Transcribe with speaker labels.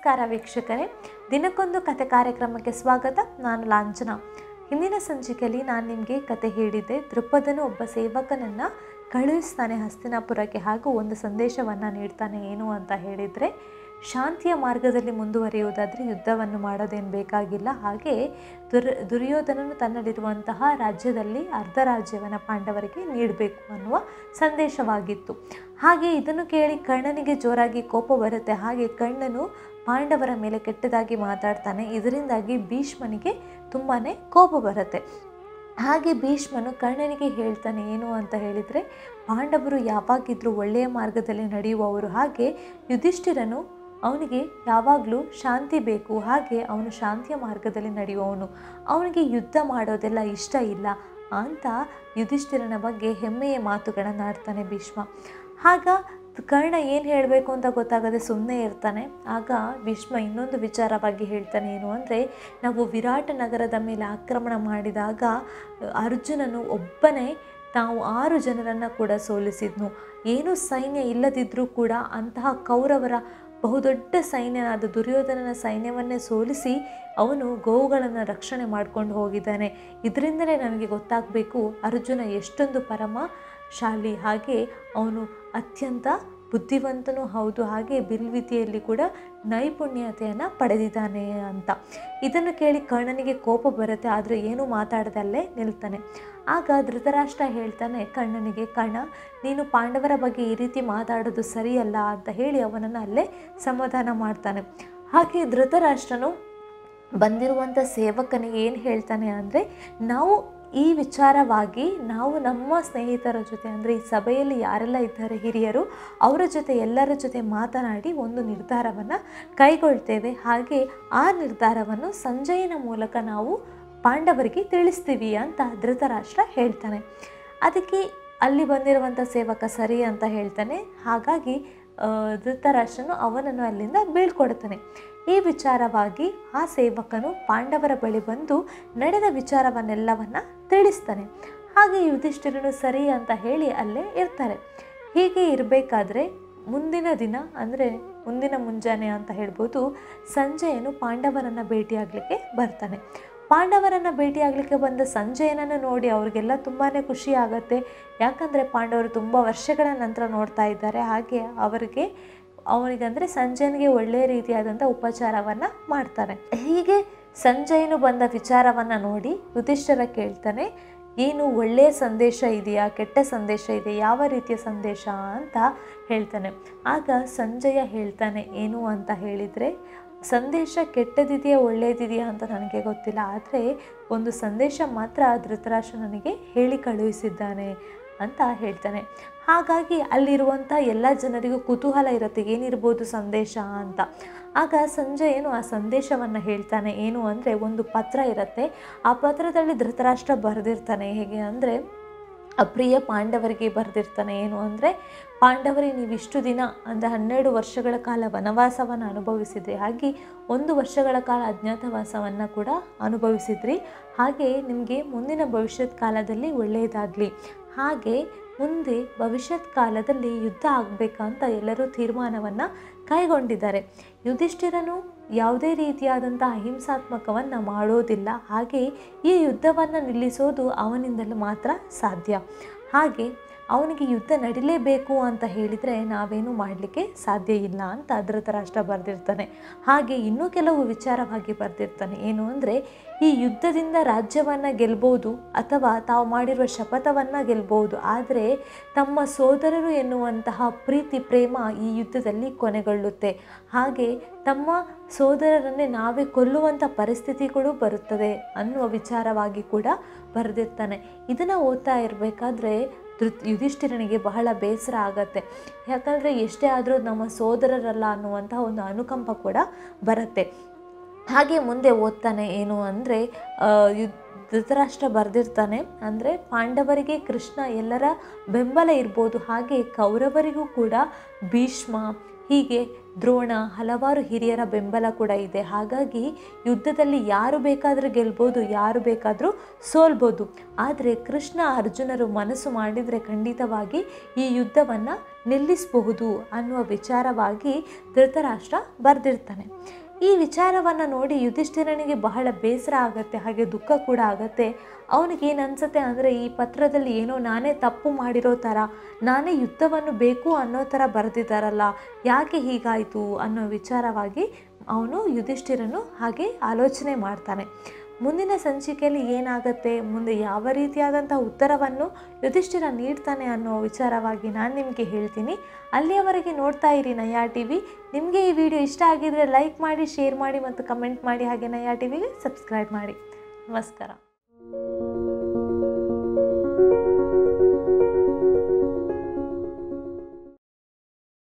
Speaker 1: ನಮಸ್ಕಾರ ವೀಕ್ಷಕರೇ ದಿನಕ್ಕೊಂದು ಕತೆ ಕಾರ್ಯಕ್ರಮಕ್ಕೆ ಸ್ವಾಗತ ನಾನು ಲಾಂಛನ ಹಿಂದಿನ ಸಂಚಿಕೆಯಲ್ಲಿ ನಾನು ನಿಮಗೆ ಕತೆ ಹೇಳಿದ್ದೆ ದೃಪದನು ಒಬ್ಬ ಸೇವಕನನ್ನು ಕಳುಹಿಸ್ತಾನೆ ಹಸ್ತಿನಾಪುರಕ್ಕೆ ಹಾಗೂ ಒಂದು ಸಂದೇಶವನ್ನು ನೀಡ್ತಾನೆ ಏನು ಅಂತ ಹೇಳಿದರೆ ಶಾಂತಿಯ ಮಾರ್ಗದಲ್ಲಿ ಮುಂದುವರಿಯುವುದಾದರೆ ಯುದ್ಧವನ್ನು ಮಾಡೋದೇನು ಬೇಕಾಗಿಲ್ಲ ಹಾಗೆ ದುರ್ ದುರ್ಯೋಧನನು ತನ್ನಲ್ಲಿರುವಂತಹ ರಾಜ್ಯದಲ್ಲಿ ಅರ್ಧ ರಾಜ್ಯವನ್ನು ಪಾಂಡವರಿಗೆ ನೀಡಬೇಕು ಅನ್ನುವ ಸಂದೇಶವಾಗಿತ್ತು ಹಾಗೆ ಇದನ್ನು ಕೇಳಿ ಕರ್ಣನಿಗೆ ಜೋರಾಗಿ ಕೋಪ ಬರುತ್ತೆ ಹಾಗೆ ಕರ್ಣನು ಪಾಂಡವರ ಮೇಲೆ ಕೆಟ್ಟದಾಗಿ ಮಾತಾಡ್ತಾನೆ ಇದರಿಂದಾಗಿ ಭೀಷ್ಮನಿಗೆ ತುಂಬಾ ಕೋಪ ಬರುತ್ತೆ ಹಾಗೆ ಭೀಷ್ಮನು ಕರ್ಣನಿಗೆ ಹೇಳ್ತಾನೆ ಏನು ಅಂತ ಹೇಳಿದರೆ ಪಾಂಡವರು ಯಾವಾಗಿದ್ರೂ ಒಳ್ಳೆಯ ಮಾರ್ಗದಲ್ಲಿ ನಡೆಯುವವರು ಹಾಗೆ ಯುಧಿಷ್ಠಿರನು ಅವನಿಗೆ ಯಾವಾಗಲೂ ಶಾಂತಿ ಬೇಕು ಹಾಗೆ ಅವನು ಶಾಂತಿಯ ಮಾರ್ಗದಲ್ಲಿ ನಡೆಯುವವನು ಅವನಿಗೆ ಯುದ್ಧ ಮಾಡೋದೆಲ್ಲ ಇಷ್ಟ ಇಲ್ಲ ಅಂತ ಯುಧಿಷ್ಠಿರನ ಬಗ್ಗೆ ಹೆಮ್ಮೆಯ ಮಾತುಗಳನ್ನು ಆಡ್ತಾನೆ ಭೀಷ್ಮ ಆಗ ಕರ್ಣ ಏನು ಹೇಳಬೇಕು ಅಂತ ಗೊತ್ತಾಗದೆ ಸುಮ್ಮನೆ ಇರ್ತಾನೆ ಆಗ ಭೀಷ್ಮ ಇನ್ನೊಂದು ವಿಚಾರವಾಗಿ ಹೇಳ್ತಾನೆ ಏನು ಅಂದರೆ ನಾವು ವಿರಾಟ ನಗರದ ಮೇಲೆ ಆಕ್ರಮಣ ಮಾಡಿದಾಗ ಅರ್ಜುನನು ಒಬ್ಬನೇ ತಾವು ಆರು ಜನರನ್ನು ಕೂಡ ಸೋಲಿಸಿದ್ನು ಏನು ಸೈನ್ಯ ಇಲ್ಲದಿದ್ದರೂ ಕೂಡ ಅಂತಹ ಕೌರವರ ಬಹುದೊಡ್ಡ ಸೈನ್ಯನಾದ ದುರ್ಯೋಧನನ ಸೈನ್ಯವನ್ನೇ ಸೋಲಿಸಿ ಅವನು ಗೋವುಗಳನ್ನು ರಕ್ಷಣೆ ಮಾಡ್ಕೊಂಡು ಹೋಗಿದ್ದಾನೆ ಇದರಿಂದಲೇ ನನಗೆ ಗೊತ್ತಾಗಬೇಕು ಅರ್ಜುನ ಎಷ್ಟೊಂದು ಪರಮ ಶಾಲಿ ಹಾಗೆ ಅವನು ಅತ್ಯಂತ ಬುದ್ಧಿವಂತನೂ ಹೌದು ಹಾಗೆ ಬಿಲ್ವಿದ್ಯೆಯಲ್ಲಿ ಕೂಡ ನೈಪುಣ್ಯತೆಯನ್ನು ಪಡೆದಿದ್ದಾನೆ ಅಂತ ಇದನ್ನು ಕೇಳಿ ಕರ್ಣನಿಗೆ ಕೋಪ ಬರುತ್ತೆ ಆದರೆ ಏನೂ ಮಾತಾಡದಲ್ಲೇ ನಿಲ್ತಾನೆ ಆಗ ಧೃತರಾಷ್ಟ್ರ ಹೇಳ್ತಾನೆ ಕರ್ಣನಿಗೆ ಕರ್ಣ ನೀನು ಪಾಂಡವರ ಬಗ್ಗೆ ಈ ರೀತಿ ಮಾತಾಡೋದು ಸರಿಯಲ್ಲ ಅಂತ ಹೇಳಿ ಅವನನ್ನು ಅಲ್ಲೇ ಸಮಾಧಾನ ಮಾಡ್ತಾನೆ ಹಾಗೆ ಧೃತರಾಷ್ಟ್ರನು ಬಂದಿರುವಂಥ ಸೇವಕನಿಗೆ ಏನು ಹೇಳ್ತಾನೆ ಅಂದರೆ ನಾವು ಈ ವಿಚಾರವಾಗಿ ನಾವು ನಮ್ಮ ಸ್ನೇಹಿತರ ಜೊತೆ ಅಂದರೆ ಈ ಸಭೆಯಲ್ಲಿ ಯಾರೆಲ್ಲ ಇದ್ದಾರೆ ಹಿರಿಯರು ಅವರ ಜೊತೆ ಎಲ್ಲರ ಜೊತೆ ಮಾತನಾಡಿ ಒಂದು ನಿರ್ಧಾರವನ್ನು ಕೈಗೊಳ್ತೇವೆ ಹಾಗೆ ಆ ನಿರ್ಧಾರವನ್ನು ಸಂಜಯನ ಮೂಲಕ ನಾವು ಪಾಂಡವರಿಗೆ ತಿಳಿಸ್ತೀವಿ ಅಂತ ಧೃತರಾಷ್ಟ್ರ ಹೇಳ್ತಾನೆ ಅದಕ್ಕೆ ಅಲ್ಲಿ ಬಂದಿರುವಂಥ ಸೇವಕ ಸರಿ ಅಂತ ಹೇಳ್ತಾನೆ ಹಾಗಾಗಿ ಧೃತರಾಷ್ಟ್ರನು ಅವನನ್ನು ಅಲ್ಲಿಂದ ಬೀಳ್ಕೊಡ್ತಾನೆ ಈ ವಿಚಾರವಾಗಿ ಆ ಸೇವಕನು ಪಾಂಡವರ ಬಳಿ ಬಂದು ನಡೆದ ವಿಚಾರವನ್ನೆಲ್ಲವನ್ನು ತಿಳಿಸ್ತಾನೆ ಹಾಗೆ ಯುಧಿಷ್ಠಿರನು ಸರಿ ಅಂತ ಹೇಳಿ ಅಲ್ಲೇ ಇರ್ತಾರೆ ಹೀಗೆ ಇರಬೇಕಾದ್ರೆ ಮುಂದಿನ ದಿನ ಅಂದರೆ ಮುಂದಿನ ಮುಂಜಾನೆ ಅಂತ ಹೇಳ್ಬೋದು ಸಂಜಯನು ಪಾಂಡವರನ್ನು ಭೇಟಿಯಾಗಲಿಕ್ಕೆ ಬರ್ತಾನೆ ಪಾಂಡವರನ್ನು ಭೇಟಿಯಾಗಲಿಕ್ಕೆ ಬಂದ ಸಂಜಯನನ್ನು ನೋಡಿ ಅವ್ರಿಗೆಲ್ಲ ತುಂಬಾ ಖುಷಿ ಆಗುತ್ತೆ ಯಾಕಂದರೆ ಪಾಂಡವರು ತುಂಬ ವರ್ಷಗಳ ನಂತರ ನೋಡ್ತಾ ಇದ್ದಾರೆ ಹಾಗೆ ಅವರಿಗೆ ಅವನಿಗಂದರೆ ಸಂಜಯನಿಗೆ ಒಳ್ಳೆಯ ರೀತಿಯಾದಂಥ ಉಪಚಾರವನ್ನು ಮಾಡ್ತಾರೆ ಹೀಗೆ ಸಂಜಯನು ಬಂದ ವಿಚಾರವನ್ನು ನೋಡಿ ಯುಧಿಷ್ಠರ ಕೇಳ್ತಾನೆ ಏನು ಒಳ್ಳೆಯ ಸಂದೇಶ ಇದೆಯಾ ಕೆಟ್ಟ ಸಂದೇಶ ಇದೆ ಯಾವ ರೀತಿಯ ಸಂದೇಶ ಅಂತ ಹೇಳ್ತಾನೆ ಆಗ ಸಂಜಯ ಹೇಳ್ತಾನೆ ಏನು ಅಂತ ಹೇಳಿದರೆ ಸಂದೇಶ ಕೆಟ್ಟದಿದೆಯಾ ಒಳ್ಳೆಯದಿದೆಯಾ ಅಂತ ನನಗೆ ಗೊತ್ತಿಲ್ಲ ಆದರೆ ಒಂದು ಸಂದೇಶ ಮಾತ್ರ ಧೃತರಾಷ್ಟ್ರ ನನಗೆ ಹೇಳಿ ಕಳುಹಿಸಿದ್ದಾನೆ ಅಂತ ಹೇಳ್ತಾನೆ ಹಾಗಾಗಿ ಅಲ್ಲಿರುವಂಥ ಎಲ್ಲ ಜನರಿಗೂ ಕುತೂಹಲ ಇರುತ್ತೆ ಏನಿರ್ಬೋದು ಸಂದೇಶ ಅಂತ ಆಗ ಸಂಜಯನು ಆ ಸಂದೇಶವನ್ನು ಹೇಳ್ತಾನೆ ಏನು ಅಂದರೆ ಒಂದು ಪತ್ರ ಇರುತ್ತೆ ಆ ಪತ್ರದಲ್ಲಿ ಧೃತರಾಷ್ಟ್ರ ಬರೆದಿರ್ತಾನೆ ಹೇಗೆ ಅಂದರೆ ಅಪ್ರಿಯ ಪಾಂಡವರಿಗೆ ಬರೆದಿರ್ತಾನೆ ಏನು ಅಂದರೆ ಪಾಂಡವರಿಗೆ ನೀವಿಷ್ಟು ದಿನ ಅಂದರೆ ಹನ್ನೆರಡು ವರ್ಷಗಳ ಕಾಲ ವನವಾಸವನ್ನು ಅನುಭವಿಸಿದ್ರಿ ಹಾಗೆ ಒಂದು ವರ್ಷಗಳ ಕಾಲ ಅಜ್ಞಾತವಾಸವನ್ನು ಕೂಡ ಅನುಭವಿಸಿದ್ರಿ ಹಾಗೆ ನಿಮಗೆ ಮುಂದಿನ ಭವಿಷ್ಯತ್ ಕಾಲದಲ್ಲಿ ಒಳ್ಳೆಯದಾಗಲಿ ಹಾಗೆ ಮುಂದೆ ಭವಿಷ್ಯತ್ ಕಾಲದಲ್ಲಿ ಯುದ್ಧ ಆಗಬೇಕಂತ ಎಲ್ಲರೂ ತೀರ್ಮಾನವನ್ನು ಕೈಗೊಂಡಿದ್ದಾರೆ ಯುಧಿಷ್ಠಿರನು ಯಾವುದೇ ರೀತಿಯಾದಂಥ ಅಹಿಂಸಾತ್ಮಕವನ್ನು ಮಾಡೋದಿಲ್ಲ ಹಾಗೆ ಈ ಯುದ್ಧವನ್ನು ನಿಲ್ಲಿಸೋದು ಅವನಿಂದಲೂ ಮಾತ್ರ ಸಾಧ್ಯ ಹಾಗೆ ಅವನಿಗೆ ಯುದ್ಧ ನಡಿಲೇಬೇಕು ಅಂತ ಹೇಳಿದರೆ ನಾವೇನು ಮಾಡಲಿಕ್ಕೆ ಸಾಧ್ಯ ಇಲ್ಲ ಅಂತ ಧೃತರಾಷ್ಟ್ರ ಬರೆದಿರ್ತಾನೆ ಹಾಗೆ ಇನ್ನೂ ಕೆಲವು ವಿಚಾರವಾಗಿ ಬರೆದಿರ್ತಾನೆ ಏನು ಅಂದರೆ ಈ ಯುದ್ಧದಿಂದ ರಾಜ್ಯವನ್ನು ಗೆಲ್ಬೋದು ಅಥವಾ ತಾವು ಮಾಡಿರುವ ಶಪಥವನ್ನು ಗೆಲ್ಬೋದು ಆದರೆ ತಮ್ಮ ಸೋದರರು ಎನ್ನುವಂತಹ ಪ್ರೀತಿ ಪ್ರೇಮ ಈ ಯುದ್ಧದಲ್ಲಿ ಕೊನೆಗೊಳ್ಳುತ್ತೆ ಹಾಗೆ ತಮ್ಮ ಸೋದರರನ್ನೇ ನಾವೇ ಕೊಲ್ಲುವಂಥ ಪರಿಸ್ಥಿತಿಗಳು ಬರುತ್ತದೆ ಅನ್ನುವ ವಿಚಾರವಾಗಿ ಕೂಡ ಬರೆದಿರ್ತಾನೆ ಇದನ್ನು ಓದ್ತಾ ಇರಬೇಕಾದ್ರೆ ಧೃತ್ ಯುಧಿಷ್ಠಿರನಿಗೆ ಬಹಳ ಬೇಸರ ಆಗತ್ತೆ ಯಾಕಂದರೆ ಎಷ್ಟೇ ಆದರೂ ನಮ್ಮ ಸೋದರರಲ್ಲ ಅನ್ನುವಂತಹ ಒಂದು ಅನುಕಂಪ ಕೂಡ ಬರುತ್ತೆ ಹಾಗೆ ಮುಂದೆ ಓದ್ತಾನೆ ಏನು ಅಂದರೆ ಯು ಧೃತರಾಷ್ಟ್ರ ಬರೆದಿರ್ತಾನೆ ಅಂದರೆ ಪಾಂಡವರಿಗೆ ಕೃಷ್ಣ ಎಲ್ಲರ ಬೆಂಬಲ ಇರ್ಬೋದು ಹಾಗೆ ಕೌರವರಿಗೂ ಕೂಡ ಭೀಷ್ಮ ಹೀಗೆ ದ್ರೋಣ ಹಲವಾರು ಹಿರಿಯರ ಬೆಂಬಲ ಕೂಡ ಇದೆ ಹಾಗಾಗಿ ಯುದ್ಧದಲ್ಲಿ ಯಾರು ಬೇಕಾದರೂ ಗೆಲ್ಬೋದು ಯಾರು ಬೇಕಾದರೂ ಸೋಲ್ಬೋದು ಆದರೆ ಕೃಷ್ಣ ಅರ್ಜುನರು ಮನಸ್ಸು ಮಾಡಿದರೆ ಖಂಡಿತವಾಗಿ ಈ ಯುದ್ಧವನ್ನು ನಿಲ್ಲಿಸಬಹುದು ಅನ್ನುವ ವಿಚಾರವಾಗಿ ಧೃತರಾಷ್ಟ್ರ ಬರೆದಿರ್ತಾನೆ ಈ ವಿಚಾರವನ್ನು ನೋಡಿ ಯುಧಿಷ್ಠಿರನಿಗೆ ಬಹಳ ಬೇಸರ ಆಗುತ್ತೆ ಹಾಗೆ ದುಃಖ ಕೂಡ ಆಗುತ್ತೆ ಅವನಿಗೆ ಏನು ಅನ್ಸುತ್ತೆ ಅಂದರೆ ಈ ಪತ್ರದಲ್ಲಿ ಏನೋ ನಾನೇ ತಪ್ಪು ಮಾಡಿರೋ ಥರ ನಾನೇ ಯುದ್ಧವನ್ನು ಬೇಕು ಅನ್ನೋ ಥರ ಬರೆದಿದ್ದಾರಲ್ಲ ಯಾಕೆ ಹೀಗಾಯಿತು ಅನ್ನೋ ವಿಚಾರವಾಗಿ ಅವನು ಯುಧಿಷ್ಠಿರನು ಹಾಗೆ ಆಲೋಚನೆ ಮಾಡ್ತಾನೆ ಮುಂದಿನ ಸಂಚಿಕೆಯಲ್ಲಿ ಏನಾಗುತ್ತೆ ಮುಂದೆ ಯಾವ ರೀತಿಯಾದಂಥ ಉತ್ತರವನ್ನು ಯುಧಿಷ್ಠಿರ ನೀಡ್ತಾನೆ ಅನ್ನೋ ವಿಚಾರವಾಗಿ ನಾನು ನಿಮಗೆ ಹೇಳ್ತೀನಿ ಅಲ್ಲಿಯವರೆಗೆ ನೋಡ್ತಾ ಇರಿ ನಯಾ ಟಿ ವಿ ನಿಮಗೆ ಈ ವಿಡಿಯೋ ಇಷ್ಟ ಆಗಿದರೆ ಲೈಕ್ ಮಾಡಿ ಶೇರ್ ಮಾಡಿ ಮತ್ತು ಕಮೆಂಟ್ ಮಾಡಿ ಹಾಗೆ ನಯಾ ಟಿ ವಿಗೆ ಸಬ್ಸ್ಕ್ರೈಬ್ ಮಾಡಿ ನಮಸ್ಕಾರ